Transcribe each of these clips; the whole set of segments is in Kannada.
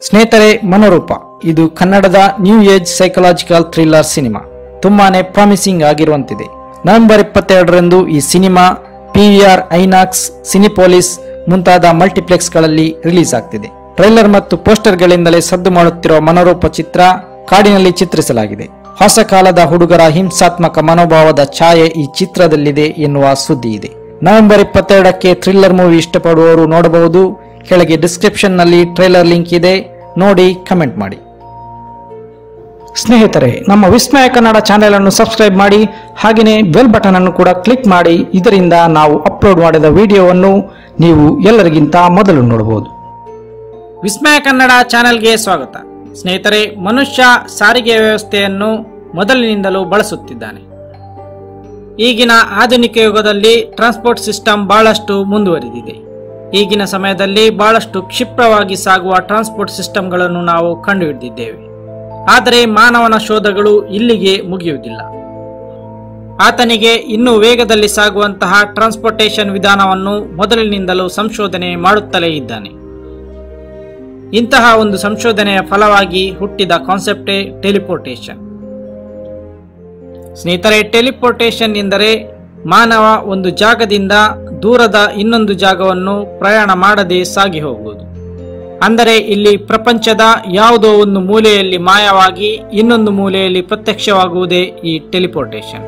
ಸ್ನೇಹಿತರೆ ಮನೋರೂಪ ಇದು ಕನ್ನಡದ new age psychological thriller cinema ತುಂಬಾನೇ ಪ್ರಾಮಿಸಿಂಗ್ ಆಗಿರುವಂತಿದೆ ನವೆಂಬರ್ ಇಪ್ಪತ್ತೆರಡರಂದು ಈ ಸಿನಿಮಾ ಪಿವಿಆರ್ ಐನಾಕ್ಸ್ ಸಿನಿಪೋಲಿಸ್ ಮುಂತಾದ ಮಲ್ಟಿಪ್ಲೆಕ್ಸ್ಗಳಲ್ಲಿ ರಿಲೀಸ್ ಆಗ್ತಿದೆ ಟ್ರೈಲರ್ ಮತ್ತು ಪೋಸ್ಟರ್ಗಳಿಂದಲೇ ಸದ್ದು ಮಾಡುತ್ತಿರುವ ಮನೋರೂಪ ಚಿತ್ರ ಕಾಡಿನಲ್ಲಿ ಚಿತ್ರಿಸಲಾಗಿದೆ ಹೊಸ ಕಾಲದ ಹುಡುಗರ ಹಿಂಸಾತ್ಮಕ ಮನೋಭಾವದ ಛಾಯೆ ಈ ಚಿತ್ರದಲ್ಲಿದೆ ಎನ್ನುವ ಸುದ್ದಿ ಇದೆ ನವೆಂಬರ್ ಇಪ್ಪತ್ತೆರಡಕ್ಕೆ ಥ್ರಿಲ್ಲರ್ ಮೂವಿ ಇಷ್ಟಪಡುವವರು ನೋಡಬಹುದು ಕೆಳಗೆ ಡಿಸ್ಕ್ರಿಪ್ಷನ್ ನಲ್ಲಿ ಟ್ರೈಲರ್ ಲಿಂಕ್ ಇದೆ ನೋಡಿ ಕಮೆಂಟ್ ಮಾಡಿ ಸ್ನೇಹಿತರೆ ನಮ್ಮ ವಿಸ್ಮಯ ಕನ್ನಡ ಚಾನೆಲ್ ಅನ್ನು ಸಬ್ಸ್ಕ್ರೈಬ್ ಮಾಡಿ ಹಾಗೆಯೇ ಬೆಲ್ ಬಟನ್ ಅನ್ನು ಕೂಡ ಕ್ಲಿಕ್ ಮಾಡಿ ಇದರಿಂದ ನಾವು ಅಪ್ಲೋಡ್ ಮಾಡಿದ ವಿಡಿಯೋವನ್ನು ನೀವು ಎಲ್ಲರಿಗಿಂತ ಮೊದಲು ನೋಡಬಹುದು ವಿಸ್ಮಯ ಕನ್ನಡ ಚಾನೆಲ್ಗೆ ಸ್ವಾಗತ ಸ್ನೇಹಿತರೆ ಮನುಷ್ಯ ಸಾರಿಗೆ ವ್ಯವಸ್ಥೆಯನ್ನು ಮೊದಲಿನಿಂದಲೂ ಬಳಸುತ್ತಿದ್ದಾನೆ ಈಗಿನ ಆಧುನಿಕ ಯುಗದಲ್ಲಿ ಟ್ರಾನ್ಸ್ಪೋರ್ಟ್ ಸಿಸ್ಟಮ್ ಬಹಳಷ್ಟು ಮುಂದುವರಿದಿದೆ ಈಗಿನ ಸಮಯದಲ್ಲಿ ಬಹಳಷ್ಟು ಕ್ಷಿಪ್ರವಾಗಿ ಸಾಗುವ ಟ್ರಾನ್ಸ್ಪೋರ್ಟ್ ಸಿಸ್ಟಮ್ಗಳನ್ನು ನಾವು ಕಂಡುಹಿಡಿದಿದ್ದೇವೆ ಆದರೆ ಮಾನವನ ಶೋಧಗಳು ಇಲ್ಲಿಗೆ ಮುಗಿಯುವುದಿಲ್ಲ ಆತನಿಗೆ ಇನ್ನೂ ವೇಗದಲ್ಲಿ ಸಾಗುವಂತಹ ಟ್ರಾನ್ಸ್ಪೋರ್ಟೇಷನ್ ವಿಧಾನವನ್ನು ಮೊದಲಿನಿಂದಲೂ ಸಂಶೋಧನೆ ಮಾಡುತ್ತಲೇ ಇದ್ದಾನೆ ಇಂತಹ ಒಂದು ಸಂಶೋಧನೆಯ ಫಲವಾಗಿ ಹುಟ್ಟಿದ ಕಾನ್ಸೆಪ್ಟೇ ಟೆಲಿಪೋರ್ಟೇಷನ್ ಸ್ನೇಹಿತರೆ ಟೆಲಿಪೋರ್ಟೇಷನ್ ಎಂದರೆ ಮಾನವ ಒಂದು ಜಾಗದಿಂದ ದೂರದ ಇನ್ನೊಂದು ಜಾಗವನ್ನು ಪ್ರಯಾಣ ಮಾಡದೆ ಸಾಗಿ ಹೋಗುವುದು ಅಂದರೆ ಇಲ್ಲಿ ಪ್ರಪಂಚದ ಯಾವುದೋ ಒಂದು ಮೂಲೆಯಲ್ಲಿ ಮಾಯವಾಗಿ ಇನ್ನೊಂದು ಮೂಲೆಯಲ್ಲಿ ಪ್ರತ್ಯಕ್ಷವಾಗುವುದೇ ಈ ಟೆಲಿಪೋರ್ಟೇಷನ್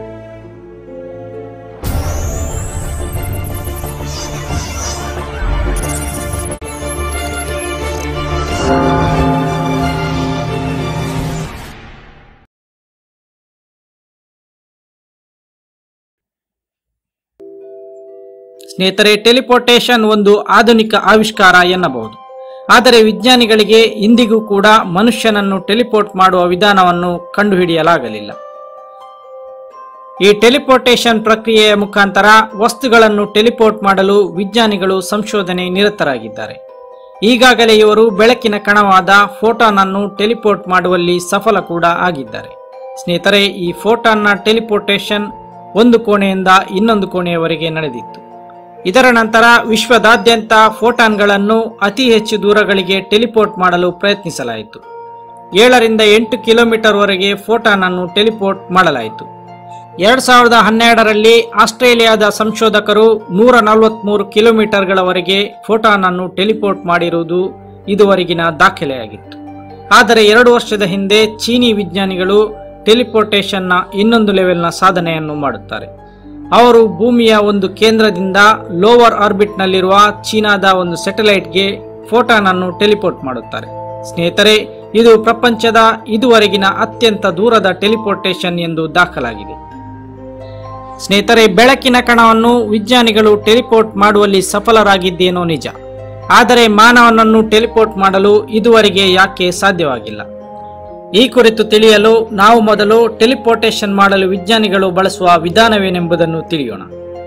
ಸ್ನೇಹಿತರೆ ಟೆಲಿಪೋರ್ಟೇಷನ್ ಒಂದು ಆಧುನಿಕ ಆವಿಷ್ಕಾರ ಎನ್ನಬಹುದು ಆದರೆ ವಿಜ್ಞಾನಿಗಳಿಗೆ ಇಂದಿಗೂ ಕೂಡ ಮನುಷ್ಯನನ್ನು ಟೆಲಿಪೋರ್ಟ್ ಮಾಡುವ ವಿಧಾನವನ್ನು ಕಂಡುಹಿಡಿಯಲಾಗಲಿಲ್ಲ ಈ ಟೆಲಿಪೋರ್ಟೇಷನ್ ಪ್ರಕ್ರಿಯೆಯ ಮುಖಾಂತರ ವಸ್ತುಗಳನ್ನು ಟೆಲಿಪೋರ್ಟ್ ಮಾಡಲು ವಿಜ್ಞಾನಿಗಳು ಸಂಶೋಧನೆ ನಿರತರಾಗಿದ್ದಾರೆ ಈಗಾಗಲೇ ಇವರು ಬೆಳಕಿನ ಕಣವಾದ ಫೋಟಾನ್ ಅನ್ನು ಟೆಲಿಪೋರ್ಟ್ ಮಾಡುವಲ್ಲಿ ಸಫಲ ಕೂಡ ಆಗಿದ್ದಾರೆ ಸ್ನೇಹಿತರೆ ಈ ಫೋಟಾನ್ನ ಟೆಲಿಪೋರ್ಟೇಷನ್ ಒಂದು ಕೋಣೆಯಿಂದ ಇನ್ನೊಂದು ಕೋಣೆಯವರೆಗೆ ನಡೆದಿತ್ತು ಇದರ ನಂತರ ವಿಶ್ವದಾದ್ಯಂತ ಫೋಟಾನ್ಗಳನ್ನು ಅತಿ ಹೆಚ್ಚು ದೂರಗಳಿಗೆ ಟೆಲಿಪೋರ್ಟ್ ಮಾಡಲು ಪ್ರಯತ್ನಿಸಲಾಯಿತು ಏಳರಿಂದ ಎಂಟು ಕಿಲೋಮೀಟರ್ ವರೆಗೆ ಫೋಟಾನ್ ಅನ್ನು ಟೆಲಿಪೋರ್ಟ್ ಮಾಡಲಾಯಿತು ಎರಡ್ ಸಾವಿರದ ಹನ್ನೆರಡರಲ್ಲಿ ಆಸ್ಟ್ರೇಲಿಯಾದ ಸಂಶೋಧಕರು ನೂರ ನಲವತ್ಮೂರು ಕಿಲೋಮೀಟರ್ಗಳವರೆಗೆ ಫೋಟಾನ್ ಅನ್ನು ಟೆಲಿಪೋರ್ಟ್ ಮಾಡಿರುವುದು ಇದುವರೆಗಿನ ದಾಖಲೆಯಾಗಿತ್ತು ಆದರೆ ಎರಡು ವರ್ಷದ ಹಿಂದೆ ಚೀನಿ ವಿಜ್ಞಾನಿಗಳು ಟೆಲಿಪೋರ್ಟೇಷನ್ನ ಇನ್ನೊಂದು ಲೆವೆಲ್ನ ಸಾಧನೆಯನ್ನು ಮಾಡುತ್ತಾರೆ ಅವರು ಭೂಮಿಯ ಒಂದು ಕೇಂದ್ರದಿಂದ ಲೋವರ್ ಆರ್ಬಿಟ್ನಲ್ಲಿರುವ ಚೀನಾದ ಒಂದು ಸ್ಯಾಟಲೈಟ್ಗೆ ಫೋಟಾನ್ ಅನ್ನು ಟೆಲಿಪೋರ್ಟ್ ಮಾಡುತ್ತಾರೆ ಸ್ನೇಹಿತರೆ ಇದು ಪ್ರಪಂಚದ ಇದುವರೆಗಿನ ಅತ್ಯಂತ ದೂರದ ಟೆಲಿಪೋರ್ಟೇಷನ್ ಎಂದು ದಾಖಲಾಗಿದೆ ಸ್ನೇಹಿತರೆ ಬೆಳಕಿನ ಕಣವನ್ನು ವಿಜ್ಞಾನಿಗಳು ಟೆಲಿಪೋರ್ಟ್ ಮಾಡುವಲ್ಲಿ ಸಫಲರಾಗಿದ್ದೇನೋ ನಿಜ ಆದರೆ ಮಾನವನನ್ನು ಟೆಲಿಪೋರ್ಟ್ ಮಾಡಲು ಇದುವರೆಗೆ ಯಾಕೆ ಸಾಧ್ಯವಾಗಿಲ್ಲ ಈ ಕುರಿತು ತಿಳಿಯಲು ನಾವು ಮೊದಲು ಟೆಲಿಪೋರ್ಟೇಷನ್ ಮಾಡಲು ವಿಜ್ಞಾನಿಗಳು ಬಳಸುವ ವಿಧಾನವೇನೆಂಬುದನ್ನು ತಿಳಿಯೋಣ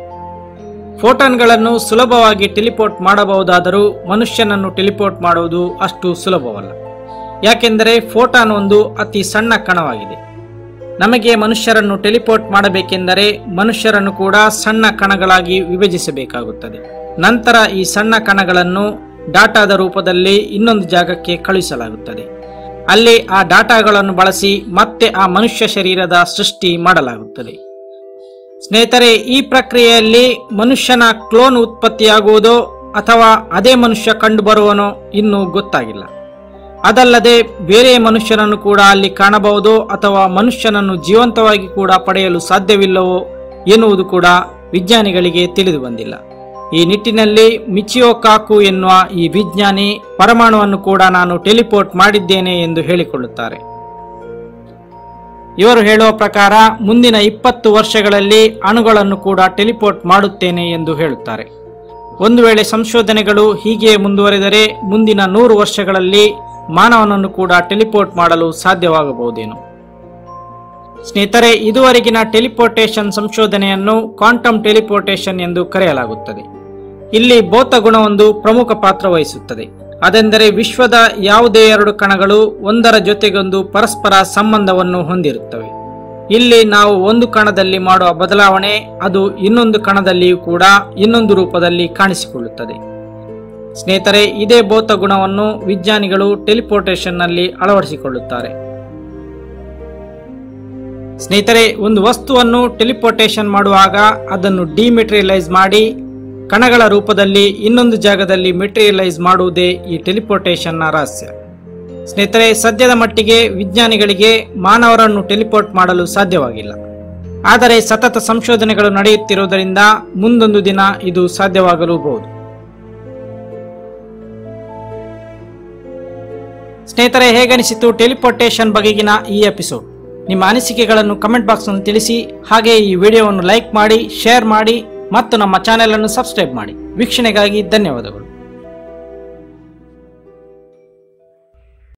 ಫೋಟಾನ್ಗಳನ್ನು ಸುಲಭವಾಗಿ ಟೆಲಿಪೋರ್ಟ್ ಮಾಡಬಹುದಾದರೂ ಮನುಷ್ಯನನ್ನು ಟೆಲಿಪೋರ್ಟ್ ಮಾಡುವುದು ಅಷ್ಟು ಸುಲಭವಲ್ಲ ಯಾಕೆಂದರೆ ಫೋಟಾನ್ ಒಂದು ಅತಿ ಸಣ್ಣ ಕಣವಾಗಿದೆ ನಮಗೆ ಮನುಷ್ಯರನ್ನು ಟೆಲಿಪೋರ್ಟ್ ಮಾಡಬೇಕೆಂದರೆ ಮನುಷ್ಯರನ್ನು ಕೂಡ ಸಣ್ಣ ಕಣಗಳಾಗಿ ವಿಭಜಿಸಬೇಕಾಗುತ್ತದೆ ನಂತರ ಈ ಸಣ್ಣ ಕಣಗಳನ್ನು ಡಾಟಾದ ರೂಪದಲ್ಲಿ ಇನ್ನೊಂದು ಜಾಗಕ್ಕೆ ಕಳುಹಿಸಲಾಗುತ್ತದೆ ಅಲ್ಲಿ ಆ ಡಾಟಾಗಳನ್ನು ಬಳಸಿ ಮತ್ತೆ ಆ ಮನುಷ್ಯ ಶರೀರದ ಸೃಷ್ಟಿ ಮಾಡಲಾಗುತ್ತದೆ ಸ್ನೇಹಿತರೆ ಈ ಪ್ರಕ್ರಿಯೆಯಲ್ಲಿ ಮನುಷ್ಯನ ಕ್ಲೋನ್ ಉತ್ಪತ್ತಿಯಾಗುವುದೋ ಅಥವಾ ಅದೇ ಮನುಷ್ಯ ಕಂಡುಬರುವನೋ ಇನ್ನೂ ಗೊತ್ತಾಗಿಲ್ಲ ಅದಲ್ಲದೆ ಬೇರೆ ಮನುಷ್ಯನನ್ನು ಕೂಡ ಅಲ್ಲಿ ಕಾಣಬಹುದೋ ಅಥವಾ ಮನುಷ್ಯನನ್ನು ಜೀವಂತವಾಗಿ ಕೂಡ ಪಡೆಯಲು ಸಾಧ್ಯವಿಲ್ಲವೋ ಎನ್ನುವುದು ಕೂಡ ವಿಜ್ಞಾನಿಗಳಿಗೆ ತಿಳಿದು ಬಂದಿಲ್ಲ ಈ ನಿಟ್ಟಿನಲ್ಲಿ ಮಿಚಿಯೋ ಕಾಕು ಎನ್ನುವ ಈ ವಿಜ್ಞಾನಿ ಪರಮಾಣುವನ್ನು ಕೂಡ ನಾನು ಟೆಲಿಪೋರ್ಟ್ ಮಾಡಿದ್ದೇನೆ ಎಂದು ಹೇಳಿಕೊಳ್ಳುತ್ತಾರೆ ಇವರು ಹೇಳುವ ಪ್ರಕಾರ ಮುಂದಿನ ಇಪ್ಪತ್ತು ವರ್ಷಗಳಲ್ಲಿ ಅಣುಗಳನ್ನು ಕೂಡ ಟೆಲಿಪೋರ್ಟ್ ಮಾಡುತ್ತೇನೆ ಎಂದು ಹೇಳುತ್ತಾರೆ ಒಂದು ವೇಳೆ ಸಂಶೋಧನೆಗಳು ಹೀಗೆ ಮುಂದುವರೆದರೆ ಮುಂದಿನ ನೂರು ವರ್ಷಗಳಲ್ಲಿ ಮಾನವನನ್ನು ಕೂಡ ಟೆಲಿಪೋರ್ಟ್ ಮಾಡಲು ಸಾಧ್ಯವಾಗಬಹುದೇನೋ ಸ್ನೇಹಿತರೆ ಇದುವರೆಗಿನ ಟೆಲಿಪೋರ್ಟೇಷನ್ ಸಂಶೋಧನೆಯನ್ನು ಕ್ವಾಂಟಮ್ ಟೆಲಿಪೋರ್ಟೇಷನ್ ಎಂದು ಕರೆಯಲಾಗುತ್ತದೆ ಇಲ್ಲಿ ಭೌತ ಗುಣವೊಂದು ಪ್ರಮುಖ ಪಾತ್ರ ವಹಿಸುತ್ತದೆ ಅದೆಂದರೆ ವಿಶ್ವದ ಯಾವುದೇ ಎರಡು ಕಣಗಳು ಒಂದರ ಜೊತೆಗೊಂದು ಪರಸ್ಪರ ಸಂಬಂಧವನ್ನು ಹೊಂದಿರುತ್ತವೆ ಇಲ್ಲಿ ನಾವು ಒಂದು ಕಣದಲ್ಲಿ ಮಾಡುವ ಬದಲಾವಣೆ ಅದು ಇನ್ನೊಂದು ಕಣದಲ್ಲಿಯೂ ಕೂಡ ಇನ್ನೊಂದು ರೂಪದಲ್ಲಿ ಕಾಣಿಸಿಕೊಳ್ಳುತ್ತದೆ ಸ್ನೇಹಿತರೆ ಇದೇ ಭೌತ ಗುಣವನ್ನು ವಿಜ್ಞಾನಿಗಳು ಟೆಲಿಪೋರ್ಟೇಷನ್ನಲ್ಲಿ ಅಳವಡಿಸಿಕೊಳ್ಳುತ್ತಾರೆ ಸ್ನೇಹಿತರೆ ಒಂದು ವಸ್ತುವನ್ನು ಟೆಲಿಪೋರ್ಟೇಷನ್ ಮಾಡುವಾಗ ಅದನ್ನು ಡಿಮೆಟೀರಿಯಲೈಸ್ ಮಾಡಿ ಕಣಗಳ ರೂಪದಲ್ಲಿ ಇನ್ನೊಂದು ಜಾಗದಲ್ಲಿ ಮೆಟೀರಿಯಲೈಸ್ ಮಾಡುವುದೇ ಈ ಟೆಲಿಪೋರ್ಟೇಷನ್ನ ರಹಸ್ಯ ಸ್ನೇಹಿತರೆ ಸದ್ಯದ ಮಟ್ಟಿಗೆ ವಿಜ್ಞಾನಿಗಳಿಗೆ ಮಾನವರನ್ನು ಟೆಲಿಪೋರ್ಟ್ ಮಾಡಲು ಸಾಧ್ಯವಾಗಿಲ್ಲ ಆದರೆ ಸತತ ಸಂಶೋಧನೆಗಳು ನಡೆಯುತ್ತಿರುವುದರಿಂದ ಮುಂದೊಂದು ದಿನ ಇದು ಸಾಧ್ಯವಾಗಲೂಬಹುದು ಸ್ನೇಹಿತರೆ ಹೇಗನಿಸಿತು ಟೆಲಿಪೋರ್ಟೇಷನ್ ಬಗೆಗಿನ ಈ ಎಪಿಸೋಡ್ ನಿಮ್ಮ ಅನಿಸಿಕೆಗಳನ್ನು ಕಮೆಂಟ್ ಬಾಕ್ಸ್ನಲ್ಲಿ ತಿಳಿಸಿ ಹಾಗೆ ಈ ವಿಡಿಯೋವನ್ನು ಲೈಕ್ ಮಾಡಿ ಶೇರ್ ಮಾಡಿ ಮತ್ತು ನಮ್ಮ ಚಾನೆಲ್ ಅನ್ನು ಸಬ್ಸ್ಕ್ರೈಬ್ ಮಾಡಿ ವೀಕ್ಷಣೆಗಾಗಿ ಧನ್ಯವಾದಗಳು